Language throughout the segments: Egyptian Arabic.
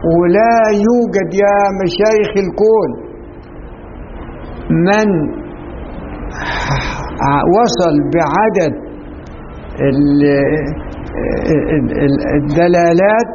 ولا يوجد يا مشايخ الكون من وصل بعدد الدلالات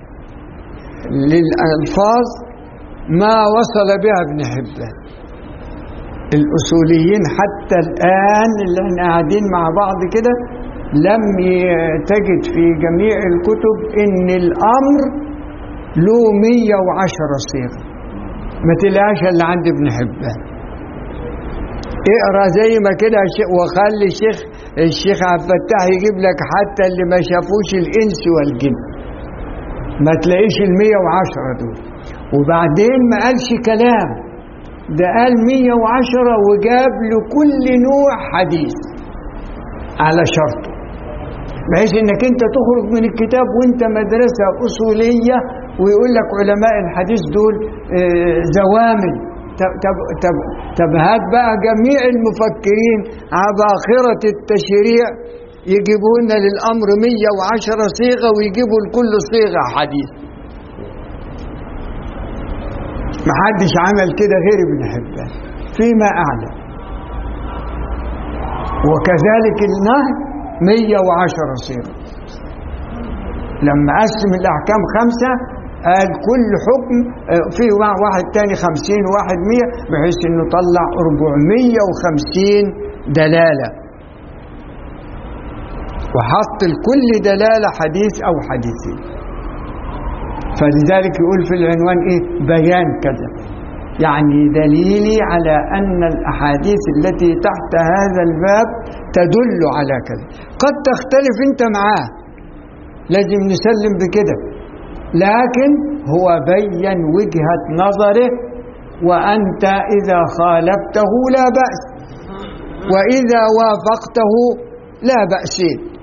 للألفاظ ما وصل بها ابن حبان الأصوليين حتى الآن اللي احنا قاعدين مع بعض كده لم تجد في جميع الكتب ان الأمر له 110 صيغة ما تلاقيش اللي عند ابن حبان اقرا زي ما كده وخلي الشيخ الشيخ عبد الفتاح يجيب لك حتى اللي ما شافوش الانس والجن ما تلاقيش ال 110 دول وبعدين ما قالش كلام ده قال 110 وجاب لكل نوع حديث على شرطه بحيث انك انت تخرج من الكتاب وانت مدرسه اصوليه ويقول لك علماء الحديث دول زوامل طب, طب, طب, طب هات بقى جميع المفكرين عباخرة التشريع يجيبون للأمر 110 صيغة ويجيبوا لكل صيغة حديث محدش عمل كده غير ابن حبان فيما أعلم وكذلك النهي 110 صيغة لما قسم الأحكام خمسة قال كل حكم في واحد تاني خمسين وواحد مية بحيث انه طلع أربعمية وخمسين دلالة وحط لكل دلالة حديث أو حديثين فلذلك يقول في العنوان إيه بيان كذا يعني دليلي على أن الأحاديث التي تحت هذا الباب تدل على كذا قد تختلف أنت معاه لازم نسلم بكده لكن هو بين وجهة نظره وأنت إذا خالفته لا بأس وإذا وافقته لا بأسين